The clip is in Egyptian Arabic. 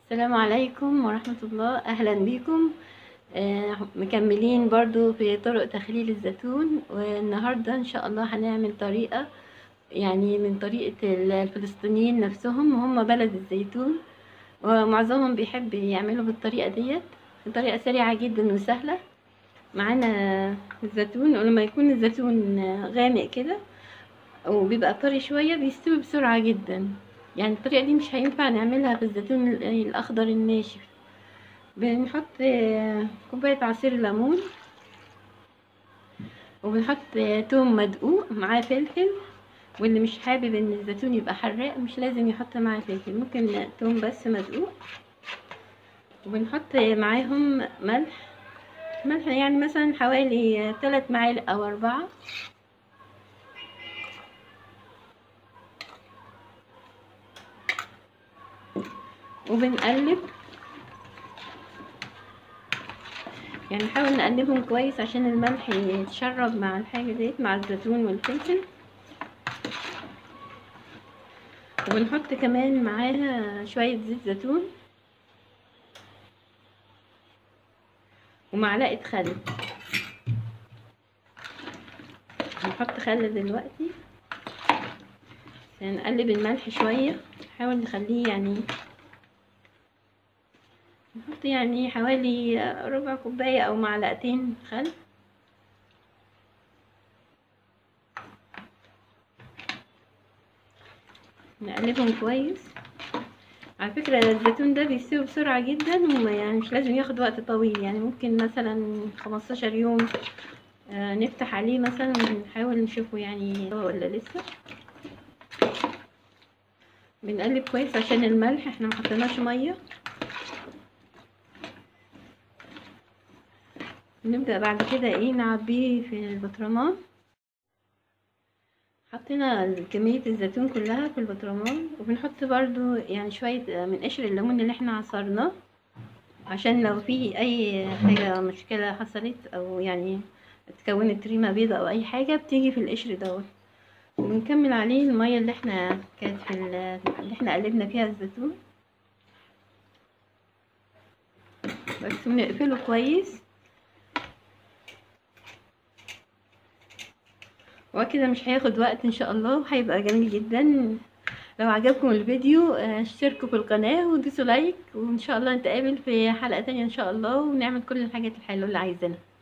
السلام عليكم ورحمة الله أهلا بكم آه، مكملين برضو في طرق تخليل الزيتون والنهاردة إن شاء الله هنعمل طريقة يعني من طريقة الفلسطينيين نفسهم وهم بلد الزيتون ومعظمهم بيحب يعملوا بالطريقة ديت طريقة سريعة جدا وسهلة معانا الزيتون ولما يكون الزيتون غامق كده وبيبقى طري شوية بيستوي بسرعة جدا يعني الطريقة دي مش هينفع نعملها بالزيتون الأخضر الناشف بنحط كوباية عصير ليمون وبنحط توم مدقوق معاه فلفل واللي مش حابب ان الزيتون يبقى حراق مش لازم يحط معاه فلفل ممكن توم بس مدقوق وبنحط معاهم ملح ملح يعني مثلا حوالي ثلاث معالق او اربعة وبنقلب يعني نحاول نقلبهم كويس عشان الملح يتشرب مع الحاجة ديت مع الزيتون والفلفل وبنحط كمان معاها شوية زيت زيتون ومعلقة خل هنحط خل دلوقتي نقلب الملح شوية نحاول نخليه يعني نحط يعني حوالي ربع كوباية او معلقتين خل نقلبهم كويس على فكرة الزيتون ده بيستوي بسرعة جدا وما يعني مش لازم ياخد وقت طويل يعني ممكن مثلا خمستاشر يوم آه نفتح عليه مثلا ونحاول نشوفه يعني ولا لسه بنقلب كويس عشان الملح احنا محطناش ميه نبدأ بعد كده ايه نعبيه في البطرمان حطينا كمية الزيتون كلها في البطرمان وبنحط برضو يعني شوية من قشر الليمون اللي احنا عصرناه عشان لو في اي حاجة مشكلة حصلت او يعني اتكونت ريمة بيضة او اي حاجة بتيجي في القشر دوت وبنكمل عليه المية اللي احنا كانت في اللي احنا قلبنا فيها الزيتون بس بنقفله كويس وكده مش هياخد وقت ان شاء الله وهيبقى جميل جدا لو عجبكم الفيديو اشتركوا في القناة ودوسوا لايك وان شاء الله نتقابل في حلقة تانية ان شاء الله ونعمل كل الحاجات الحلوة اللي عايزينها